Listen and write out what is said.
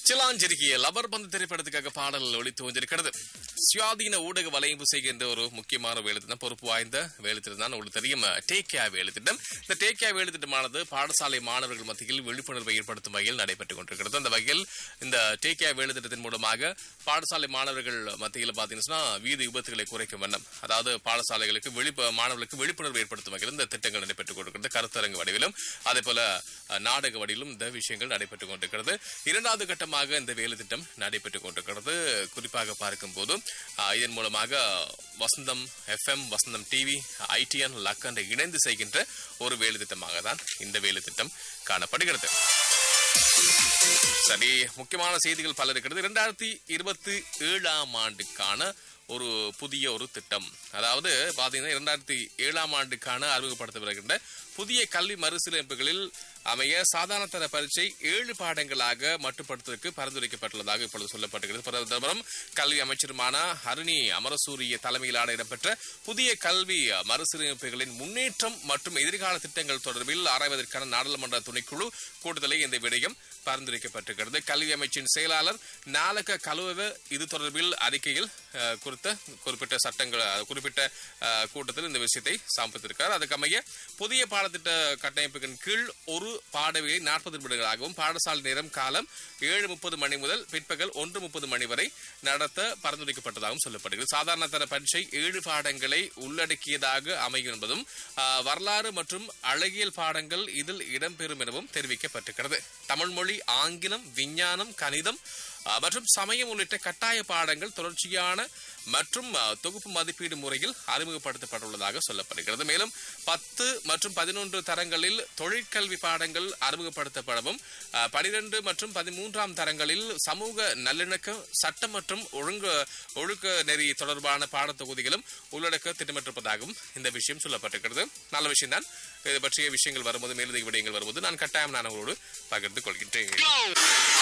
சிலாஞ்செருகிய lower பந்து திரைப்படத்துக்காக பாடல் ஒளித்து வந்திருக்கிறது சுயாதீன ஊடக வலையமைப்பு செய்கின்ற ஒரு முக்கியமான வேலை திட்டம் பொறுப்பு வாய்ந்த வேலை திட்டம் தான் உங்களுக்கு தெரியும் டேக் கேர் வேலை திட்டம் இந்த டேக் கேர் வேலை திட்டமானது பாடசாலை மாணவர்கள் மத்தியில் விழிப்புணர்வை ஏற்படுத்தும் வகையில் நடைபெற்றுக் கொண்டிருக்கிறது அந்த வகையில் இந்த டேக் கேர் வேலை திட்டத்தின் மூலமாக பாடசாலை மாணவர்கள் மத்தியில் பார்த்தீங்கன்னா வீதி விபத்துகளை குறைக்கும் வண்ணம் அதாவது பாடசாலைகளுக்கு விழிப்பு மாணவர்களுக்கு விழிப்புணர்வு ஏற்படுத்தும் வகையில் இந்த திட்டங்கள் நடைபெற்றுக் கொண்டிருக்கிறது கருத்தரங்கு வடிவிலும் அதே போல அஹ், நாடக வடிவிலும் இந்த விஷயங்கள் நடைபெற்றுக் கொண்டிருக்கிறது இரண்டாவது கட்டமாக இந்த வேலை திட்டம் நடைபெற்றுக் கொண்டிருக்கிறது குறிப்பாக பார்க்கும்போது அஹ், இதன் மூலமாக Vasantham FM Vasantham TV ITN Lakhan இணைந்து செய்கின்ற ஒரு வேலை திட்டமாக தான் இந்த வேலை திட்டம் காணப்படுகிறது சரி முக்கியமான செய்திகள் பல இருக்கிறது இரண்டாயிரத்தி இருபத்தி ஏழாம் ஆண்டுக்கான ஒரு புதிய ஒரு திட்டம் அதாவது பாத்தீங்கன்னா இரண்டாயிரத்தி ஏழாம் ஆண்டுக்கான அறிமுகப்படுத்தப்படுகின்ற புதிய கல்வி மறுசீரமைப்புகளில் அமைய சாதாரண தர பரீட்சை ஏழு பாடங்களாக மட்டுப்படுத்துவதற்கு பரிந்துரைக்கப்பட்டுள்ளதாக இப்பொழுது சொல்லப்பட்டிருக்கிறது பிரதமரும் கல்வி அமைச்சருமான ஹரிணி அமரசூரிய தலைமையிலான இடம்பெற்ற புதிய கல்வி மறுசீரமைப்புகளின் முன்னேற்றம் மற்றும் எதிர்கால திட்டங்கள் தொடர்பில் ஆராய்வதற்கான நாடாளுமன்ற துணைக்குழு கூட்டத்திலே இந்த விடயம் பரிந்துரைக்கப்பட்டிருக்கிறது கல்வி அமைச்சின் செயலாளர் நாலக கலுவ இது தொடர்பில் அறிக்கையில் அஹ், குறித்த குறிப்பிட்ட சட்டங்கள் அஹ், குறிப்பிட்ட அஹ், கூட்டத்தில் இந்த விஷயத்தை சமர்ப்பித்திருக்கிறார் அதுக்கு அமைய புதிய பாடத்திட்ட கட்டமைப்புகளின் கீழ் ஒரு பாடவியை நாற்பது நிமிடங்களாகவும் பாடசாலை நேரம் காலம் ஏழு முப்பது மணி முதல் பிற்பகல் ஒன்று முப்பது மணி வரை நடத்த பரிந்துரைக்கப்பட்டதாகவும் சொல்லப்படுகிறது சாதாரண தர பரீட்சை ஏழு பாடங்களை உள்ளடக்கியதாக அமையும் என்பதும் அஹ், வரலாறு மற்றும் அழகியல் பாடங்கள் இதில் இடம்பெறும் எனவும் தெரிவிக்கப்பட்டிருக்கிறது தமிழ் மொழி ஆங்கிலம் விஞ்ஞானம் கணிதம் அஹ், மற்றும் சமயம் உள்ளிட்ட கட்டாய பாடங்கள் தொடர்ச்சியான மற்றும் அஹ், தொகுப்பு மதிப்பீடு முறையில் அறிமுகப்படுத்தப்பட்டுள்ளதாக சொல்லப்படுகிறது மேலும் பத்து மற்றும் பதினொன்று தரங்களில் தொழிற்கல்வி பாடங்கள் அறிமுகப்படுத்தப்படவும் அஹ், பனிரெண்டு மற்றும் பதிமூன்றாம் தரங்களில் சமூக நல்லிணக்கம் சட்டம் மற்றும் ஒழுங்கு ஒழுக்க நெறி தொடர்பான பாடத்தொகுதிகளும் உள்ளடக்க திட்டமிட்டிருப்பதாகவும் இந்த விஷயம் சொல்லப்பட்டிருக்கிறது நல்ல விஷயம் தான் இது பற்றிய விஷயங்கள் வரும்போது மேலதிக விடயங்கள் வரும்போது நான் கட்டாயம் நான் உங்களோடு பகிர்ந்து கொள்கின்றேன்